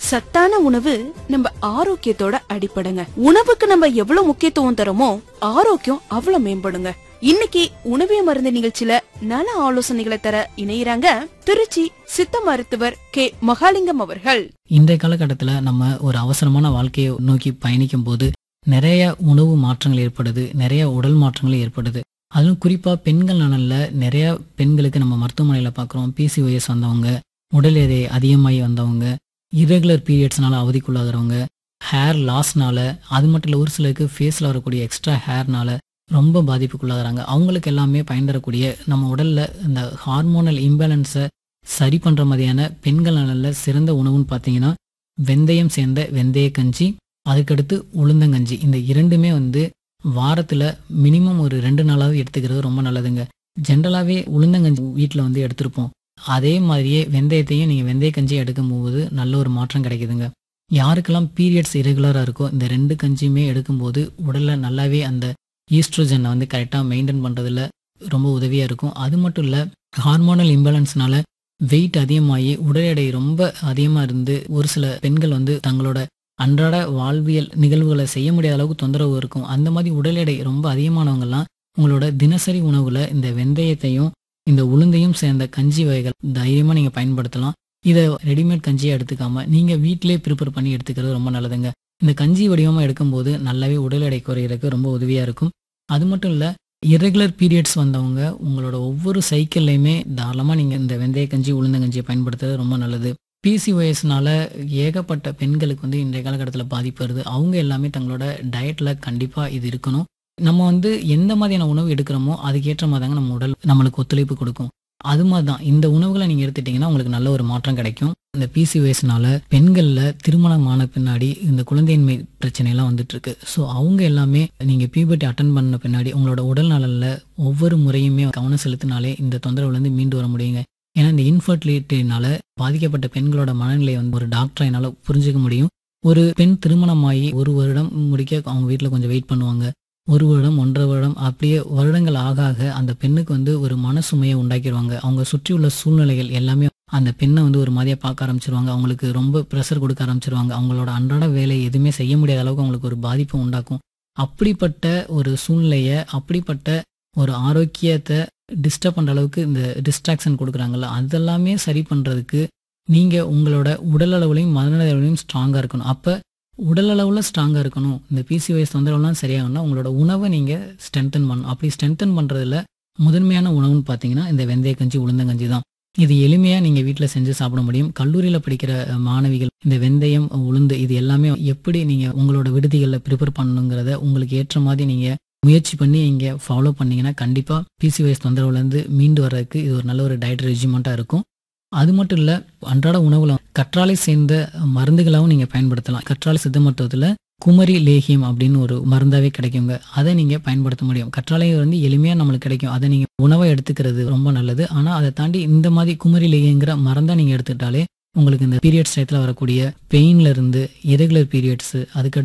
சத்தான உணவு நம்ம ஆரோக்கியத்தோட அடிப்படைங்க உணவுக்கு நம்ம எவ்வளவு முக்கியத்துவம் தரோமோ ஆரோக்கியம் அவ்வளவு மேம்படுங்க இன்னைக்கு உணவே மருந்து நிகழ்ச்சியில நல ஆலோசனைகளை தர இணையறாங்க திருச்சி சித்த மருத்துவர் கே மகாலிங்கம் அவர்கள் இன்றைய காலகட்டத்தில் நம்ம ஒரு அவசரமான வாழ்க்கையை நோக்கி பயணிக்கும் போது நிறைய உணவு மாற்றங்கள் ஏற்படுது நிறைய உடல் மாற்றங்கள் ஏற்படுது அதுவும் குறிப்பாக பெண்கள் நலனில் நிறைய பெண்களுக்கு நம்ம மருத்துவமனையில் பார்க்குறோம் பிசிஓஎஸ் வந்தவங்க உடல் எடை அதிகமாகி வந்தவங்க irregular பீரியட்ஸ்னால அவதிக்குள்ளாகிறவங்க ஹேர் லாஸ்னால அது மட்டும் இல்லை ஒரு சிலருக்கு ஃபேஸில் வரக்கூடிய எக்ஸ்ட்ரா ஹேர்னால ரொம்ப பாதிப்புக்குள்ளாகிறாங்க அவங்களுக்கு எல்லாமே பயன் தரக்கூடிய நம்ம உடலில் இந்த ஹார்மோனல் இம்பேலன்ஸை சரி பண்ணுற மாதிரியான பெண்கள் நலனில் சிறந்த உணவுன்னு பார்த்தீங்கன்னா வெந்தயம் சேர்ந்த வெந்தய கஞ்சி அதுக்கடுத்து உளுந்தங்கஞ்சி இந்த இரண்டுமே வந்து வாரத்தில் மினிமம் ஒரு ரெண்டு நாளாவது எடுத்துக்கிறது ரொம்ப நல்லதுங்க ஜென்ரலாகவே உளுந்தங்கஞ்சி வீட்டில் வந்து எடுத்திருப்போம் அதே மாதிரியே வெந்தயத்தையும் நீங்கள் வெந்தய கஞ்சி எடுக்கும்போது நல்ல ஒரு மாற்றம் கிடைக்குதுங்க யாருக்கெல்லாம் பீரியட்ஸ் இரெகுலராக இருக்கோ இந்த ரெண்டு கஞ்சியுமே எடுக்கும்போது உடலில் நல்லாவே அந்த ஈஸ்ட்ரோஜனை வந்து கரெக்டாக மெயின்டைன் பண்ணுறதுல ரொம்ப உதவியாக இருக்கும் அது மட்டும் இல்லை ஹார்மோனல் இம்பேலன்ஸ்னால வெயிட் அதிகமாகி உடல் எடை ரொம்ப அதிகமாக இருந்து ஒரு சில பெண்கள் வந்து தங்களோட அன்றாட வாழ்வியல் நிகழ்வுகளை செய்ய முடியாத அளவுக்கு தொந்தரவு இருக்கும் அந்த மாதிரி உடல் எடை ரொம்ப அதிகமானவங்கெல்லாம் உங்களோட தினசரி உணவுல இந்த வெந்தயத்தையும் இந்த உளுந்தையும் சேர்ந்த கஞ்சி வகைகள் தைரியமாக நீங்கள் பயன்படுத்தலாம் இதை ரெடிமேட் கஞ்சியை எடுத்துக்காம நீங்கள் வீட்டிலே ப்ரிப்பேர் பண்ணி எடுத்துக்கிறது ரொம்ப நல்லதுங்க இந்த கஞ்சி வடிவமாக எடுக்கும்போது நல்லாவே உடல் எடை குறையிறதுக்கு ரொம்ப உதவியாக இருக்கும் அது மட்டும் இல்லை irregular பீரியட்ஸ் வந்தவங்க உங்களோட ஒவ்வொரு சைக்கிள்லையுமே தாராளமாக நீங்கள் இந்த வெந்தய கஞ்சி உளுந்தங்கஞ்சியை பயன்படுத்துறது ரொம்ப நல்லது பிசிஓஎஸ்னால ஏகப்பட்ட பெண்களுக்கு வந்து இன்றைய காலகட்டத்தில் பாதிப்பு வருது அவங்க எல்லாமே தங்களோட டயட்டில் கண்டிப்பாக இது இருக்கணும் நம்ம வந்து எந்த மாதிரியான உணவு எடுக்கிறோமோ அதுக்கேற்ற மாதிரி தாங்க நம்ம உடல் நம்மளுக்கு ஒத்துழைப்பு கொடுக்கும் அது மாதிரி தான் இந்த உணவுகளை நீங்கள் எடுத்துட்டிங்கன்னா உங்களுக்கு நல்ல ஒரு மாற்றம் கிடைக்கும் இந்த பிசிஓஎஸ்னால பெண்களில் திருமணமான பின்னாடி இந்த குழந்தையின்மை பிரச்சனையெல்லாம் வந்துட்டு இருக்கு ஸோ அவங்க எல்லாமே நீங்கள் பியூபர்ட்டி அட்டன் பண்ண பின்னாடி உங்களோட உடல் நலனில் ஒவ்வொரு முறையுமே கவனம் செலுத்தினாலே இந்த தொந்தரவுலேருந்து மீண்டு வர முடியுங்க ஏன்னா இந்த இன்ஃபர்டிலிட்டினால பாதிக்கப்பட்ட பெண்களோட மனநிலையை வந்து ஒரு டாக்டரை என்னால் புரிஞ்சுக்க முடியும் ஒரு பெண் திருமணமாகி ஒரு வருடம் முடிக்க அவங்க வீட்டில் கொஞ்சம் வெயிட் பண்ணுவாங்க ஒரு வருடம் ஒன்றரை வருடம் அப்படியே வருடங்கள் ஆக ஆக அந்த பெண்ணுக்கு வந்து ஒரு மனசுமையை உண்டாக்கிடுவாங்க அவங்க சுற்றியுள்ள சூழ்நிலைகள் எல்லாமே அந்த பெண்ணை வந்து ஒரு மாதிரியாக பார்க்க ஆரம்பிச்சிருவாங்க அவங்களுக்கு ரொம்ப ப்ரெஷர் கொடுக்க ஆரம்பிச்சிருவாங்க அவங்களோட அன்றாட வேலை எதுவுமே செய்ய முடியாத அளவுக்கு அவங்களுக்கு ஒரு பாதிப்பை உண்டாக்கும் அப்படிப்பட்ட ஒரு சூழ்நிலையை அப்படிப்பட்ட ஒரு ஆரோக்கியத்தை டிஸ்டர்ப் பண்ணுற அளவுக்கு இந்த டிஸ்ட்ராக்ஷன் கொடுக்குறாங்கல்ல அதெல்லாமே சரி பண்ணுறதுக்கு நீங்கள் உங்களோட உடல் அளவுலையும் மனநலவுலையும் ஸ்ட்ராங்காக இருக்கணும் அப்போ உடல் அளவில் ஸ்ட்ராங்காக இருக்கணும் இந்த பிசிஓஎஸ் தொந்தரவுலாம் சரியாகணும்னா உங்களோட உணவை நீங்கள் ஸ்ட்ரென்தன் பண்ணணும் அப்படி ஸ்ட்ரென்தன் பண்ணுறதுல முதன்மையான உணவுன்னு பார்த்தீங்கன்னா இந்த வெந்தய கஞ்சி உளுந்தங்கஞ்சி தான் இது எளிமையாக நீங்கள் வீட்டில் செஞ்சு சாப்பிட முடியும் கல்லூரியில் படிக்கிற அஹ், மாணவிகள் இந்த வெந்தயம் உளுந்து இது எல்லாமே எப்படி நீங்கள் உங்களோட விடுதிகளில் ப்ரிப்பேர் பண்ணணுங்கிறத உங்களுக்கு ஏற்ற மாதிரி நீங்கள் முயற்சி பண்ணி இங்கே ஃபாலோ பண்ணீங்கன்னா கண்டிப்பாக பிசிஓஎஸ் தொந்தரவுலேருந்து மீண்டு வர்றதுக்கு இது ஒரு நல்ல ஒரு டயட் ரெஜிமெண்ட்டாக இருக்கும் அது மட்டும் இல்லை அன்றாட உணவுல கற்றாழை சேர்ந்த மருந்துகளாகவும் நீங்கள் பயன்படுத்தலாம் கற்றாழை சித்த மருத்துவத்தில் குமரி லேகியம் அப்படின்னு ஒரு மருந்தாவே கிடைக்குங்க அதை நீங்கள் பயன்படுத்த முடியும் கற்றாழை வந்து எளிமையாக நம்மளுக்கு கிடைக்கும் அதை நீங்கள் உணவை எடுத்துக்கிறது ரொம்ப நல்லது ஆனால் அதை தாண்டி இந்த மாதிரி குமரி லேகியங்கிற மருந்தை நீங்கள் எடுத்துக்கிட்டாலே உங்களுக்கு இந்த பீரியட்ஸ் டயத்தில் வரக்கூடிய பெயின்ல இருந்து irregular பீரியட்ஸ் அதுக்கு